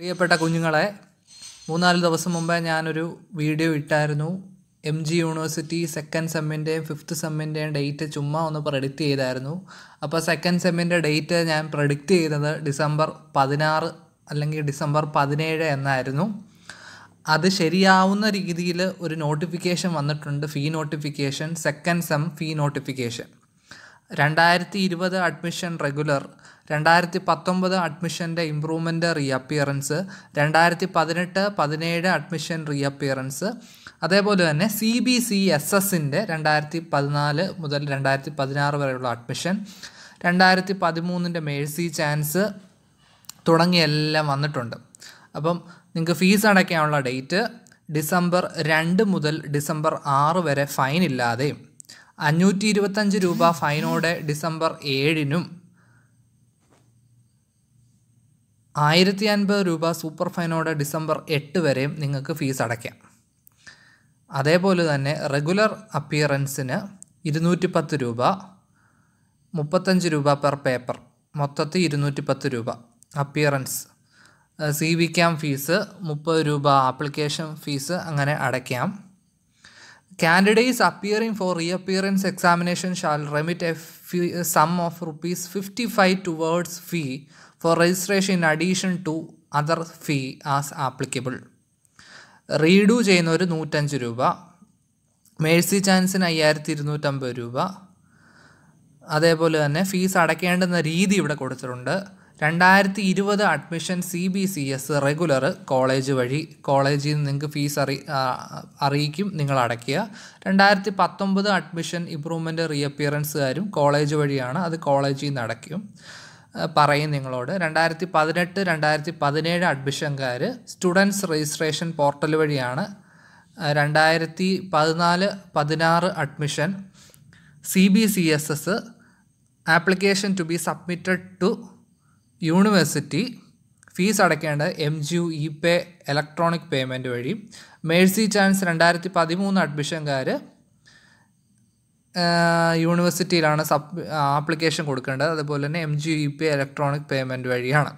പ്രിയപ്പെട്ട കുഞ്ഞുങ്ങളെ മൂന്നാല് ദിവസം മുമ്പേ ഞാനൊരു വീഡിയോ ഇട്ടായിരുന്നു എം ജി യൂണിവേഴ്സിറ്റി സെക്കൻഡ് സെമ്മിൻ്റെയും ഫിഫ്ത്ത് സെമ്മിൻ്റെയും ഡേറ്റ് ചുമ്മാ ഒന്ന് പ്രഡിക്റ്റ് ചെയ്തായിരുന്നു അപ്പോൾ സെക്കൻഡ് സെമ്മിൻ്റെ ഡേറ്റ് ഞാൻ പ്രഡിക്റ്റ് ചെയ്തത് ഡിസംബർ പതിനാറ് അല്ലെങ്കിൽ ഡിസംബർ പതിനേഴ് എന്നായിരുന്നു അത് ശരിയാവുന്ന രീതിയിൽ ഒരു നോട്ടിഫിക്കേഷൻ വന്നിട്ടുണ്ട് fee notification second sem fee notification രണ്ടായിരത്തി ഇരുപത് അഡ്മിഷൻ റെഗുലർ രണ്ടായിരത്തി പത്തൊമ്പത് അഡ്മിഷൻ്റെ ഇമ്പ്രൂവ്മെൻ്റ് റീഅപ്പിയറൻസ് രണ്ടായിരത്തി പതിനെട്ട് പതിനേഴ് അഡ്മിഷൻ റീഅപ്പിയറൻസ് അതേപോലെ തന്നെ സി ബി സി എസ് എസിൻ്റെ രണ്ടായിരത്തി പതിനാല് മുതൽ രണ്ടായിരത്തി പതിനാറ് വരെയുള്ള അഡ്മിഷൻ രണ്ടായിരത്തി പതിമൂന്നിൻ്റെ മേഴ്സി ചാൻസ് തുടങ്ങിയെല്ലാം വന്നിട്ടുണ്ട് അപ്പം നിങ്ങൾക്ക് ഫീസ് അടയ്ക്കാനുള്ള ഡേറ്റ് ഡിസംബർ രണ്ട് മുതൽ ഡിസംബർ ആറ് വരെ ഫൈൻ ഇല്ലാതെയും അഞ്ഞൂറ്റി ഇരുപത്തഞ്ച് രൂപ ഫൈനോടെ ഡിസംബർ ഏഴിനും ആയിരത്തി അൻപത് രൂപ സൂപ്പർ ഫൈനോടെ ഡിസംബർ എട്ട് വരെയും നിങ്ങൾക്ക് ഫീസ് അടയ്ക്കാം അതേപോലെ തന്നെ റെഗുലർ അപ്പിയറൻസിന് ഇരുന്നൂറ്റി പത്ത് രൂപ മുപ്പത്തഞ്ച് രൂപ പെർ പേപ്പർ മൊത്തത്തിൽ ഇരുന്നൂറ്റി പത്ത് രൂപ appearance C V camp fees മുപ്പത് രൂപ ആപ്ലിക്കേഷൻ ഫീസ് അങ്ങനെ അടയ്ക്കാം candidates appearing for re appearance examination shall remit a fee sum of rupees fifty five towards fee for registration in addition to other fee as applicable redo ചെയ്യുന്നവർ നൂറ്റഞ്ച് രൂപ Mercy ചാൻസിന് അയ്യായിരത്തി ഇരുന്നൂറ്റമ്പത് രൂപ അതേപോലെ തന്നെ ഫീസ് അടയ്ക്കേണ്ടുന്ന രീതി ഇവിടെ കൊടുത്തിട്ടുണ്ട് രണ്ടായിരത്തി ഇരുപത് admission C B C S regular college വഴി കോളേജിൽ നിന്ന് നിങ്ങൾക്ക് ഫീസ് അറി അറിയിക്കും നിങ്ങൾ അടയ്ക്കുക രണ്ടായിരത്തി പത്തൊമ്പത് അഡ്മിഷൻ ഇമ്പ്രൂവ്മെൻറ്റ് റീഅപ്പിയറൻസുകാരും കോളേജ് വഴിയാണ് അത് കോളേജിൽ നിന്ന് അടയ്ക്കും പറയും നിങ്ങളോട് രണ്ടായിരത്തി പതിനെട്ട് രണ്ടായിരത്തി പതിനേഴ് അഡ്മിഷൻകാർ സ്റ്റുഡൻസ് രജിസ്ട്രേഷൻ പോർട്ടൽ വഴിയാണ് രണ്ടായിരത്തി പതിനാല് പതിനാറ് admission C B C S S application to be submitted to university fees അടയ്ക്കേണ്ടത് M G U E pay electronic payment വഴി മേഴ്സി ചാൻസ് രണ്ടായിരത്തി പതിമൂന്ന് അഡ്മിഷൻകാർ യൂണിവേഴ്സിറ്റിയിലാണ് സബ് ആപ്ലിക്കേഷൻ കൊടുക്കേണ്ടത് അതുപോലെ തന്നെ M G E pay electronic payment വഴിയാണ്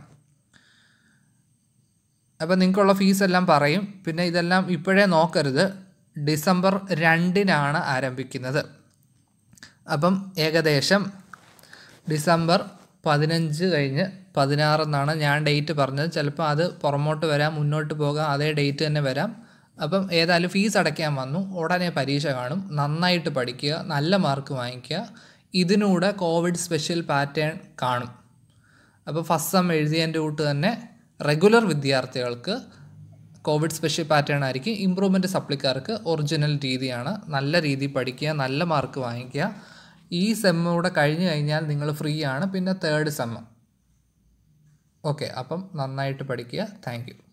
അപ്പോൾ നിങ്ങൾക്കുള്ള ഫീസ് എല്ലാം പറയും പിന്നെ ഇതെല്ലാം ഇപ്പോഴേ നോക്കരുത് ഡിസംബർ രണ്ടിനാണ് ആരംഭിക്കുന്നത് അപ്പം ഏകദേശം ഡിസംബർ പതിനഞ്ച് കഴിഞ്ഞ് പതിനാറെന്നാണ് ഞാൻ ഡേറ്റ് പറഞ്ഞത് ചിലപ്പോൾ അത് പുറമോട്ട് വരാം മുന്നോട്ട് പോകാം അതേ ഡേറ്റ് തന്നെ വരാം അപ്പം ഏതായാലും ഫീസ് അടയ്ക്കാൻ വന്നു ഉടനെ പരീക്ഷ കാണും നന്നായിട്ട് പഠിക്കുക നല്ല മാർക്ക് വാങ്ങിക്കുക ഇതിനൂടെ കോവിഡ് സ്പെഷ്യൽ പാറ്റേൺ കാണും അപ്പോൾ ഫസ്റ്റ് സം എഴുതിയതിൻ്റെ കൂട്ട് തന്നെ റെഗുലർ വിദ്യാർത്ഥികൾക്ക് കോവിഡ് സ്പെഷ്യൽ പാറ്റേൺ ആയിരിക്കും ഇമ്പ്രൂവ്മെൻറ്റ് സപ്ലിക്കാർക്ക് ഒറിജിനൽ രീതിയാണ് നല്ല രീതിയിൽ പഠിക്കുക നല്ല മാർക്ക് വാങ്ങിക്കുക ഈ സെമ്മൂടെ കഴിഞ്ഞ് കഴിഞ്ഞാൽ നിങ്ങൾ ഫ്രീ ആണ് പിന്നെ തേർഡ് സെമ്മ് ഓക്കെ അപ്പം നന്നായിട്ട് പഠിക്കുക താങ്ക്